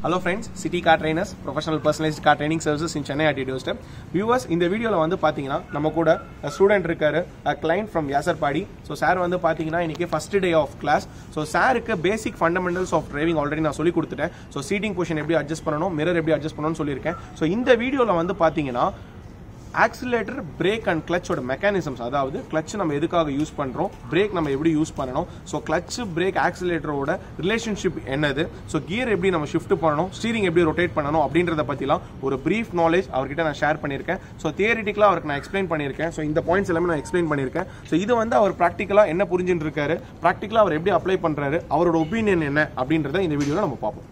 Hello friends city car trainers professional personalized car training services in Chennai at டோஸ்டர் viewers இந்த வீடியோவில் வந்து பார்த்தீங்கன்னா நம்ம கூட ஸ்டூடெண்ட் இருக்காரு client from Vyasarpadi so sir வந்து பார்த்தீங்கன்னா இன்னைக்கு first day of class so சாருக்கு basic fundamentals of driving already நான் சொல்லி கொடுத்துட்டேன் ஸோ சீட்டிங் பொசிஷன் எப்படி அட்ஜஸ்ட் பண்ணணும் மிரர் எப்படி அட்ஜஸ்ட் பண்ணணும்னு சொல்லியிருக்கேன் ஸோ இந்த வீடியோவில் வந்து பார்த்தீங்கன்னா ஆக்சிலேட்டர் பிரேக் அண்ட் கிளச்சோட மெக்கானிசம்ஸ் அதாவது கிளச் நம்ம எதுக்காக யூஸ் பண்றோம் பிரேக் நம்ம எப்படி யூஸ் பண்ணணும் ஸோ கிளச் பிரேக் ஆக்சிலேட்டரோட ரிலேஷன்ஷிப் என்னது ஸோ கியர் எப்படி நம்ம ஷிஃப்ட் பண்ணணும் ஸ்டீரிங் எப்படி ரொட்டேட் பண்ணணும் அப்படின்றத பத்திலாம் ஒரு பிரீஃப் நாலேஜ் அவர்கிட்ட நான் ஷேர் பண்ணியிருக்கேன் ஸோ தியரிட்டிக்கலாக அவருக்கு நான் எக்ஸ்பிளைன் பண்ணியிருக்கேன் ஸோ இந்த பாயிண்ட்ஸ் எல்லாமே நான் எக்ஸ்பிளைன் பண்ணியிருக்கேன் ஸோ இது வந்து அவர் ப்ராக்டிக்கலாக என்ன புரிஞ்சுட்டு இருக்காரு ப்ராக்டிக்கலாக அவர் எப்படி அப்ளை பண்றாரு அவரோட ஒப்பீனியன் என்ன அப்படின்றத இந்த வீடியோவில் நம்ம பார்ப்போம்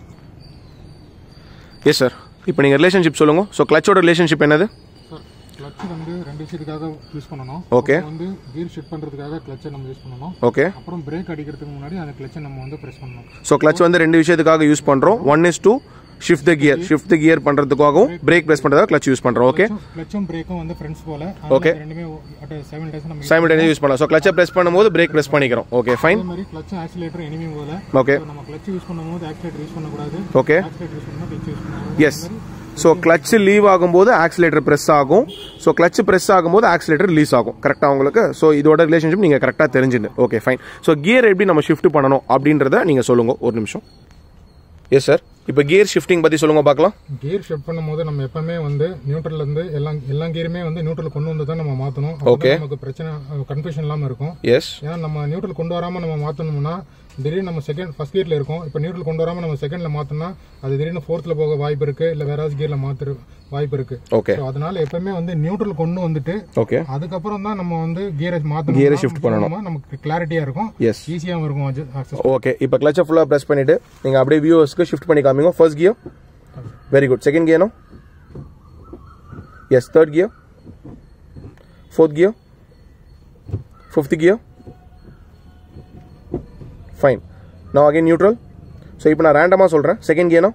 எஸ் சார் இப்போ நீங்கள் ரிலேஷன்ஷிப் சொல்லுங்க ஸோ கிளச்சோட ரிலேஷன்ஷிப் என்னது சார் கிளட்ச் வந்து ரெண்டு விஷயத்துக்காக யூஸ் பண்ணணும் Okay. ஒண்ணு வந்து கீர் ஷிஃப்ட் பண்றதுக்காக கிளச்சை நம்ம யூஸ் பண்ணணும் ஓகே அப்புறம் பிரேக் அடிக்கிறதுக்கு முன்னாடி அந்த கிளச்சை நம்ம வந்து பிரஸ் பண்ணணும் ஸோ கிளச் வந்து ரெண்டு விஷயத்துக்காக யூஸ் பண்றோம் one is to shift the gear shift the gear பண்றதுக்காகவும் பிரேக் பிரஸ் பண்றதுக்காக கிளச் யூஸ் பண்றோம் ஓகே கிளச்சும் பிரேக்கும் வந்து ஃப்ரெண்ட்ஸ் போல Okay. அதனால ரெண்டுமே அட் செவன் டேஸ் நம்ம சைமல்டேனியஸ் யூஸ் பண்ணலாம் ஸோ கிளச்சை பிரஸ் பண்ணும்போது பிரேக் பிரஸ் பண்ணிக்கிறோம் ஓகே ஃபைன் அதே மாதிரி கிளச்சும் ஆக்சிலேட்டர் எனிமே போல ஓகே So, நம்ம கிளச் யூஸ் பண்ணும்போது ஆக்சிலேட்டர் யூஸ் பண்ணக்கூடாது ஓகே ஆக்சிலேட்டர் யூஸ் பண்ணா கிளச் யூஸ் பண்ணணும் எஸ் ஸோ கிளச் லீவ் ஆகும்போது ஆக்சிலேட்டர் பிரஸ் ஆகும் ஸோ கிளச் பிரஸ் ஆகும்போது ஆக்சிலேட்டர் ரிலீஸ் ஆகும் கரெக்டாக உங்களுக்கு ஸோ இதோட ரிலேஷன்ஷிப் நீங்கள் கரெக்டாக தெரிஞ்சுது ஓகே ஃபைன் ஸோ கியர் எப்படி நம்ம ஷிஃப்ட் பண்ணணும் அப்படின்றத நீங்கள் சொல்லுங்க ஒரு நிமிஷம் எஸ் சார் இப்போ கியர் ஷிஃப்டிங் பற்றி சொல்லுங்க பார்க்கலாம் கியர் ஷிஃப்ட் பண்ணும்போது நம்ம எப்பவுமே வந்து நியூட்ரல்ல இருந்து எல்லா எல்லா கியருமே வந்து நியூட்ரல் கொண்டு வந்து தான் நம்ம மாத்தணும் Okay. அப்பதான் நமக்கு பிரச்சனை கன்ஃபியூஷன் இல்லாம இருக்கும் எஸ் ஏன்னா நம்ம நியூட்ரல் கொண்டு வராம நம்ம மாத்தணும்னா திடீர்னு நம்ம செகண்ட் ஃபர்ஸ்ட் கியர்ல இருக்கும் இப்போ நியூட்ரல் கொண்டு வராம நம்ம செகண்ட்ல மாத்தோம்னா அது திடீர்னு ஃபோர்த்ல போக வாய்ப்பு இருக்கு இல்ல வேற கியர்ல மாத்துற வாய்ப்பு இருக்கு ஓகே So, அதனால எப்பவுமே வந்து நியூட்ரல் கொண்டு வந்துட்டு ஓகே அதுக்கப்புறம் தான் நம்ம வந்து கியரை மாத்தணும் Gear shift பண்ணணும். நமக்கு கிளாரிட்டியா இருக்கும் எஸ் ஈஸியாவும் இருக்கும் access. ஓகே இப்போ கிளச்சை ஃபுல்லாக ப்ரெஸ் பண்ணிட்டு நீங்கள் அப்படியே வியூவர்ஸ்க்கு ஷிஃப்ட் பண்ணி காமிங்க first gear very good second gear no yes third gear fourth gear fifth gear fine நான் அகைன் நியூட்ரல் ஸோ இப்போ நான் ரேண்டமாக சொல்கிறேன் செகண்ட் கியர்னா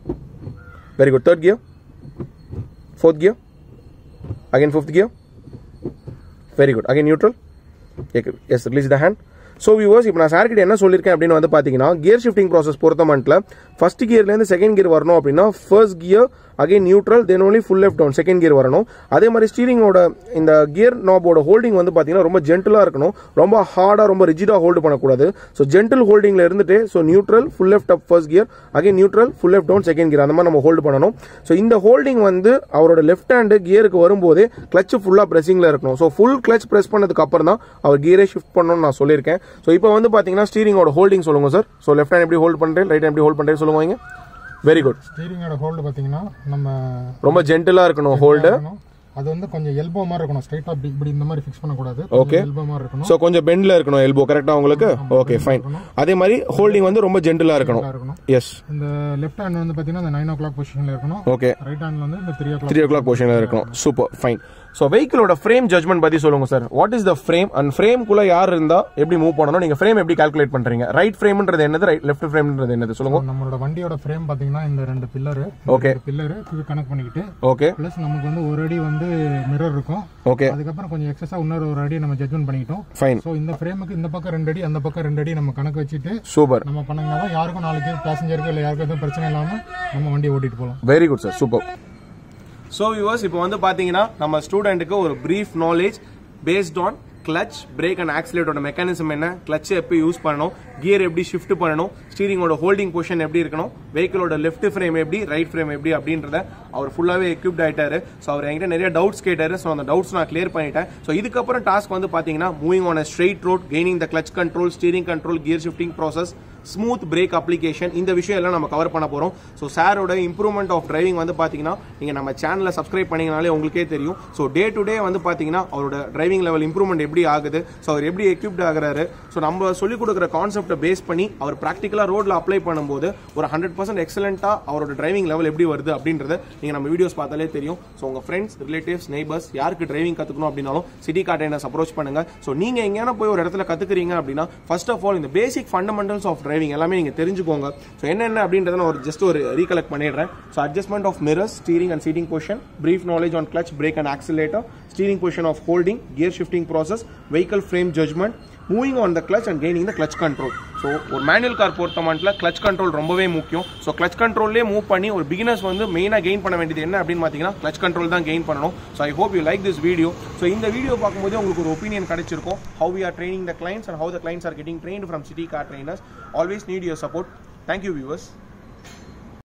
very good third gear fourth gear again fifth gear very good again neutral yes release the hand so viewers இப்போ நான் சார்கிட்ட என்ன சொல்லியிருக்கேன் அப்படின்னு வந்து பார்த்தீங்கன்னா கியர் ஷிஃப்டிங் ப்ராசஸ் பொறுத்த மட்டும் ஃபர்ஸ்ட் கியர்லேருந்து செகண்ட் கியர் வரணும் அப்படின்னா first gear again neutral then only full left down second gear வரணும் அதே மாதிரி ஸ்டீரிங்கோட இந்த கியர் நாபோட ஹோல்டிங் வந்து பார்த்தீங்கன்னா ரொம்ப ஜென்டலாக இருக்கணும் ரொம்ப ஹார்டாக ரொம்ப ரிஜிடாக ஹோல்டு பண்ணக்கூடாது ஸோ ஜென்டல் ஹோல்டிங்கில் இருந்துட்டு so neutral full left up first gear again neutral full left down second gear அந்த மாதிரி நம்ம ஹோல்டு பண்ணணும் ஸோ இந்த ஹோல்டிங் வந்து அவரோட லெஃப்ட் ஹேண்டு கியருக்கு வரும்போதே கிளச் ஃபுல்லாக ப்ரெஸிங்கில் இருக்கணும் ஸோ ஃபுல் கிளச் ப்ரெஸ் பண்ணதுக்கு அப்புறம் தான் அவர் கியரே ஷிஃப்ட் பண்ணணும்னு நான் சொல்லியிருக்கேன் ஸோ இப்போ வந்து பார்த்தீங்கன்னா ஸ்டீரிங்கோட ஹோல்டிங் சொல்லுங்க சார் ஸோ லெஃப்ட் ஹேண்ட் எப்படி ஹோல்ட் பண்ணுறேன் ரைட் ஹேண்ட் எப்படி ஹோல்ட் பண்ணுறேன் சொல்லுங்க வெரி குட் ஸ்டீரிங்கோட ஹோல்டு பாத்தீங்கன்னா நம்ம ரொம்ப ஜென்டலாக இருக்கணும் ஹோல்டு இருக்கணும். அது வந்து கொஞ்சம் எல்போ மாதிரி இருக்கணும் ஸ்ட்ரைட்டா இப்படி இந்த மாதிரி ஃபிக்ஸ் பண்ணக்கூடாது Okay. எல்போ மாதிரி இருக்கணும் ஸோ கொஞ்சம் பெண்டில் இருக்கணும் எல்போ கரெக்டாக உங்களுக்கு ஓகே ஃபைன் அதே மாதிரி ஹோல்டிங் வந்து ரொம்ப ஜென்டலாக இருக்கணும் நல்லா இருக்கணும் எஸ் இந்த லெஃப்ட் ஹேண்ட் வந்து பாத்தீங்கன்னா இந்த நைன் ஓ கிளாக் பொசிஷன்ல இருக்கணும் ஓகே ரைட் ஹேண்ட்ல வந்து இந்த three o'clock three o'clock பொசிஷனில் இருக்கணும் சூப்பர் ஃபைன் ஸோ வெஹிக்கிளோட ஃப்ரேம் ஜட்மெண்ட் பற்றி சொல்லுங்க sir what is the frame and ஃப்ரேம்குள்ள யார் இருந்தால் எப்படி மூவ் பண்ணணும் நீங்கள் ஃப்ரேம் எப்படி கால்குலேட் பண்ணுறீங்க ரைட் ஃப்ரேம்ன்றது என்னது ரைட் லெஃப்ட் ஃப்ரேம்ன்றது என்னது சொல்லுங்க நம்மளோட வண்டியோட ஃப்ரேம் பாத்தீங்கன்னா இந்த ரெண்டு பில்லரு Okay. பில்லரு இது கனெக்ட் பண்ணிக்கிட்டு ஓகே பிளஸ் நமக்கு வந்து ஒரு அடி வந்து மிரர் இருக்கும் ஓகே அதுக்கப்புறம் கொஞ்சம் எக்ஸஸா இன்னொரு ஒரு அடி நம்ம ஜட்மெண்ட் பண்ணிக்கிட்டோம் ஃபைன் ஸோ இந்த ஃப்ரேமுக்கு இந்த பக்கம் ரெண்டு அடி அந்த பக்கம் ரெண்டு அடி நம்ம கணக்கு வச்சுட்டு சூப்பர் நம்ம பண்ணீங்கன்னா தான் யாருக்கும் நாளைக்கு பேசஞ்சருக்கு இல்லை யாருக்கும் எதுவும் பிரச்சனை இல்லாம நம்ம வண்டியை ஓட்டிட்டு போகலாம் very good sir super so viewers இப்போ வந்து பார்த்தீங்கன்னா நம்ம ஸ்டூடெண்ட்டுக்கு ஒரு brief knowledge based on clutch brake and ஆக்சிலேட்டோட மெக்கானிசம் என்ன கிளச் எப்போ யூஸ் பண்ணணும் கியர் எப்படி ஷிஃப்ட் பண்ணணும் ஸ்டீரிங்கோட ஹோல்டிங் பொசிஷன் எப்படி இருக்கணும் வெஹிக்கிளோட லெஃப்ட் ஃப்ரேம் எப்படி ரைட் ஃப்ரேம் எப்படி அப்படின்றத அவர் ஃபுல்லாகவே எக்யூப்ட் ஆயிட்டாரு ஸோ அவர் என்கிட்ட நிறைய டவுட்ஸ் கேட்டாரு ஸோ அந்த டவுட்ஸ் நான் கிளியர் பண்ணிட்டேன் ஸோ இதுக்கப்புறம் டாஸ்க் வந்து பார்த்தீங்கன்னா moving on a straight road gaining the clutch control steering control gear shifting process smooth brake application இந்த விஷயம் எல்லாம் நம்ம கவர் பண்ண போறோம் ஸோ சாரோட இம்ப்ரூவ்மெண்ட் ஆஃப் டிரைவிங் வந்து பாத்தீங்கன்னா நீங்க நம்ம சேனலை சப்ஸ்கிரைப் பண்ணீங்கனாலே உங்களுக்கே தெரியும் ஸோ டே டு டே வந்து பாத்தீங்கன்னா அவரோட டிரைவிங் லெவல் இம்ப்ரூவ்மெண்ட் எப்படி ஆகுது ஸோ அவர் எப்படி எக்யூப்ட் ஆகுறாரு ஸோ நம்ம சொல்லிக் கொடுக்குற கான்செப்டை பேஸ் பண்ணி அவர் ப்ராக்டிக்கலா ரோட்ல அப்ளை பண்ணும்போது ஒரு ஹண்ட்ரட் பர்சன்ட் எக்ஸலண்டா அவரோட டிரைவிங் லெவல் எப்படி வருது அப்படின்றத நீங்க நம்ம வீடியோஸ் பார்த்தாலே தெரியும் ஸோ உங்க ஃப்ரெண்ட்ஸ் ரிலேட்டிவ்ஸ் நெய்பர்ஸ் யாருக்கு டிரைவிங் கத்துக்கணும் அப்படின்னாலும் சிட்டி கார்டைனர்ஸ் அப்ரோச் பண்ணுங்க ஸோ நீங்க எங்கேயான போய் ஒரு இடத்துல கத்துக்கிறீங்க அப்படின்னா ஃபர்ஸ்ட் ஆஃப் ஆல் இந்த பேசிக் ஃபண்டமெண்டல்ஸ் ஆஃப் டிரைவிங் எல்லாமே நீங்க தெரிஞ்சுக்கோங்க ஸோ என்னென்ன அப்படின்றத நான் ஒரு ஜஸ்ட் ஒரு ரீகலெக்ட் பண்ணிடுறேன் so adjustment of mirrors steering and seating position brief knowledge on clutch brake and accelerator steering position of holding gear shifting process vehicle frame judgement moving on the clutch and gaining the clutch control so ஒரு manual car பொறுத்த மட்டும் clutch control ரொம்பவே முக்கியம் so clutch கண்ட்ரோல்லே move பண்ணி ஒரு beginners வந்து மெயினாக gain பண்ண வேண்டியது என்ன அப்படின்னு பார்த்தீங்கன்னா கிளச் கண்ட்ரோல் தான் கெயின் பண்ணணும் so I hope you like this video so இந்த வீடியோ பார்க்கும்போது உங்களுக்கு ஒரு ஒப்பீனியன் கிடைச்சிருக்கும் how we are training the clients and how the clients are getting trained from city car trainers always need your support thank you viewers